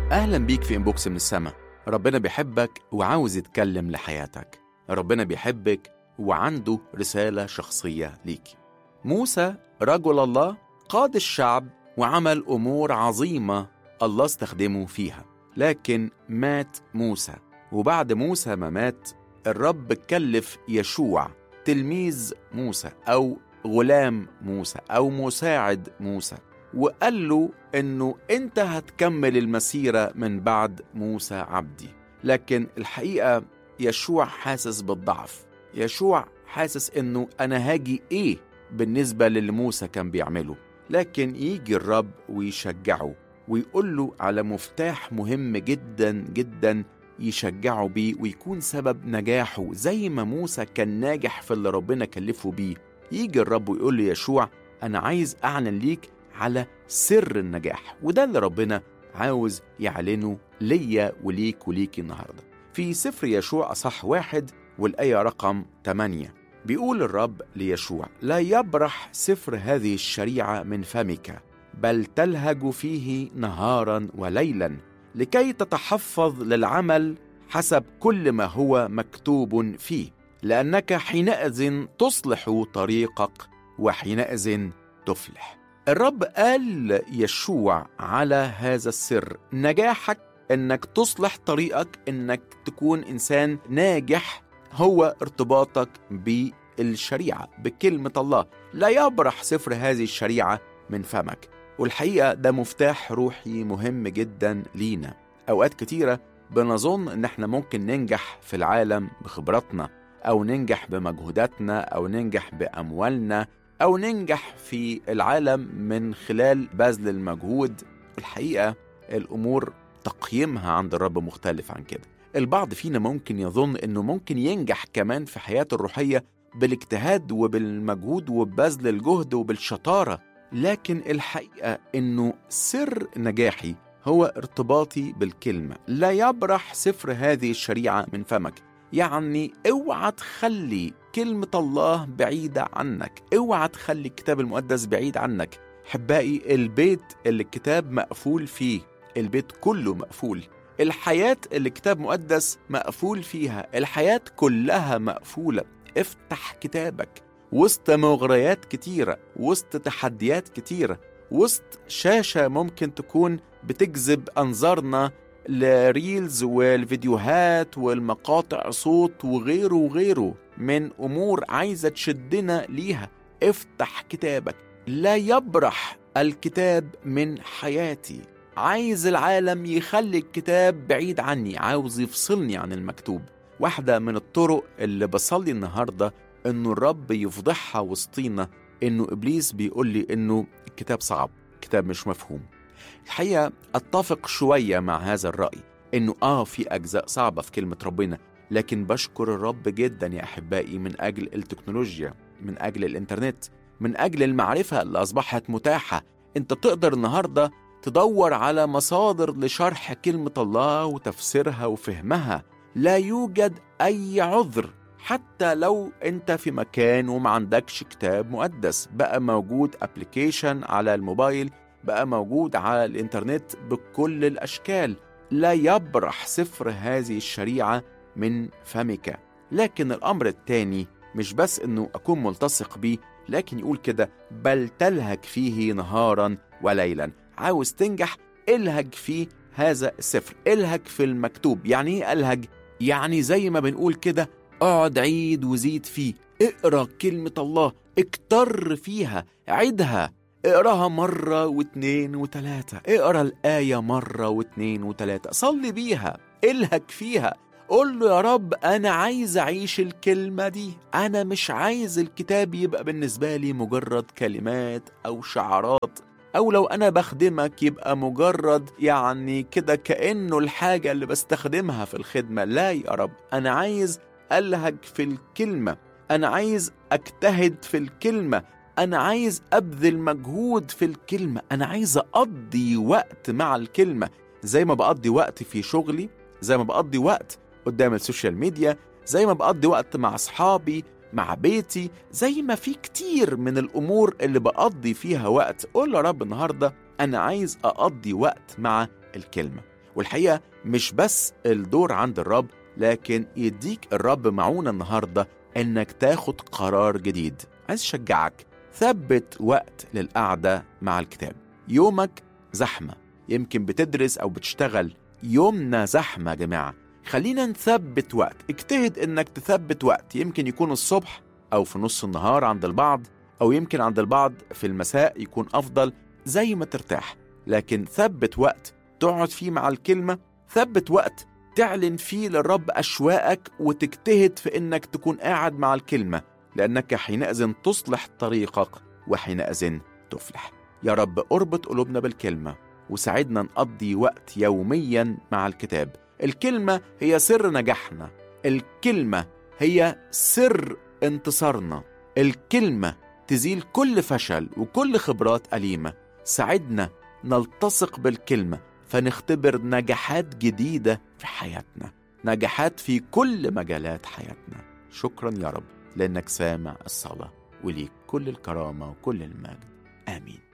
أهلا بيك في إنبوكس من السما ربنا بيحبك وعاوز يتكلم لحياتك ربنا بيحبك وعنده رسالة شخصية ليك موسى رجل الله قاد الشعب وعمل أمور عظيمة الله استخدمه فيها لكن مات موسى وبعد موسى ما مات الرب كلف يشوع تلميذ موسى أو غلام موسى أو مساعد موسى وقال له انه انت هتكمل المسيره من بعد موسى عبدي لكن الحقيقه يشوع حاسس بالضعف يشوع حاسس انه انا هاجي ايه بالنسبه للي موسى كان بيعمله لكن يجي الرب ويشجعه ويقول له على مفتاح مهم جدا جدا يشجعه بيه ويكون سبب نجاحه زي ما موسى كان ناجح في اللي ربنا كلفه بيه يجي الرب ويقول له يشوع انا عايز اعلن ليك على سر النجاح وده اللي ربنا عاوز يعلنه ليا وليك وليكي النهارده في سفر يشوع أصح واحد والآية رقم 8 بيقول الرب ليشوع لا يبرح سفر هذه الشريعة من فمك بل تلهج فيه نهارا وليلا لكي تتحفظ للعمل حسب كل ما هو مكتوب فيه لأنك حينئذ تصلح طريقك وحينئذ تفلح الرب قال يشوع على هذا السر نجاحك انك تصلح طريقك انك تكون انسان ناجح هو ارتباطك بالشريعه بكلمه الله لا يبرح سفر هذه الشريعه من فمك والحقيقه ده مفتاح روحي مهم جدا لينا اوقات كتيره بنظن ان احنا ممكن ننجح في العالم بخبراتنا او ننجح بمجهوداتنا او ننجح باموالنا أو ننجح في العالم من خلال بذل المجهود الحقيقة الأمور تقييمها عند الرب مختلف عن كده البعض فينا ممكن يظن أنه ممكن ينجح كمان في حياته الروحية بالاجتهاد وبالمجهود وببذل الجهد وبالشطارة لكن الحقيقة أنه سر نجاحي هو ارتباطي بالكلمة لا يبرح سفر هذه الشريعة من فمك يعني اوعى تخلي كلمة الله بعيدة عنك اوعى تخلي الكتاب المقدس بعيد عنك حبائي البيت اللي الكتاب مقفول فيه البيت كله مقفول الحياة اللي الكتاب مقدس مقفول فيها الحياة كلها مقفولة افتح كتابك وسط مغريات كتيرة وسط تحديات كتيرة وسط شاشة ممكن تكون بتجذب أنظارنا لريلز والفيديوهات والمقاطع صوت وغيره وغيره من امور عايزه تشدنا ليها افتح كتابك لا يبرح الكتاب من حياتي عايز العالم يخلي الكتاب بعيد عني عاوز يفصلني عن المكتوب واحده من الطرق اللي بصلي النهارده انه الرب يفضحها وسطينا انه ابليس بيقول لي انه الكتاب صعب الكتاب مش مفهوم الحقيقه اتفق شويه مع هذا الراي انه اه في اجزاء صعبه في كلمه ربنا لكن بشكر الرب جدا يا احبائي من اجل التكنولوجيا من اجل الانترنت من اجل المعرفه اللي اصبحت متاحه انت تقدر النهارده تدور على مصادر لشرح كلمه الله وتفسيرها وفهمها لا يوجد اي عذر حتى لو انت في مكان وما عندكش كتاب مقدس بقى موجود ابلكيشن على الموبايل بقى موجود على الانترنت بكل الاشكال لا يبرح سفر هذه الشريعه من فمك لكن الامر الثاني مش بس انه اكون ملتصق بيه لكن يقول كده بل تلهج فيه نهارا وليلا عاوز تنجح الهج في هذا السفر الهج في المكتوب يعني ايه الهج يعني زي ما بنقول كده اقعد عيد وزيد فيه اقرا كلمه الله اكتر فيها عيدها اقراها مرة واتنين وتلاتة اقرا الآية مرة واتنين وتلاتة صلي بيها الهج فيها قول له يا رب أنا عايز أعيش الكلمة دي أنا مش عايز الكتاب يبقى بالنسبة لي مجرد كلمات أو شعارات أو لو أنا بخدمك يبقى مجرد يعني كده كأنه الحاجة اللي بستخدمها في الخدمة لا يا رب أنا عايز ألهج في الكلمة أنا عايز أجتهد في الكلمة أنا عايز أبذل مجهود في الكلمة أنا عايز أقضي وقت مع الكلمة زي ما بقضي وقت في شغلي زي ما بقضي وقت قدام السوشيال ميديا زي ما بقضي وقت مع أصحابي مع بيتي زي ما في كتير من الأمور اللي بقضي فيها وقت قول يا رب النهاردة أنا عايز أقضي وقت مع الكلمة والحقيقة مش بس الدور عند الرب لكن يديك الرب معونة النهاردة إنك تاخد قرار جديد عايز أشجعك ثبت وقت للقعدة مع الكتاب يومك زحمة يمكن بتدرس أو بتشتغل يومنا زحمة يا جماعة خلينا نثبت وقت اجتهد انك تثبت وقت يمكن يكون الصبح او في نص النهار عند البعض او يمكن عند البعض في المساء يكون افضل زي ما ترتاح لكن ثبت وقت تقعد فيه مع الكلمة ثبت وقت تعلن فيه للرب أشواقك وتجتهد في إنك تكون قاعد مع الكلمة لأنك حينئذ تصلح طريقك وحينئذ تفلح يا رب اربط قلوبنا بالكلمة وساعدنا نقضي وقت يوميا مع الكتاب الكلمة هي سر نجاحنا الكلمة هي سر انتصارنا الكلمة تزيل كل فشل وكل خبرات أليمة ساعدنا نلتصق بالكلمة فنختبر نجاحات جديدة في حياتنا نجاحات في كل مجالات حياتنا شكرا يا رب لأنك سامع الصلاة وليك كل الكرامة وكل المجد آمين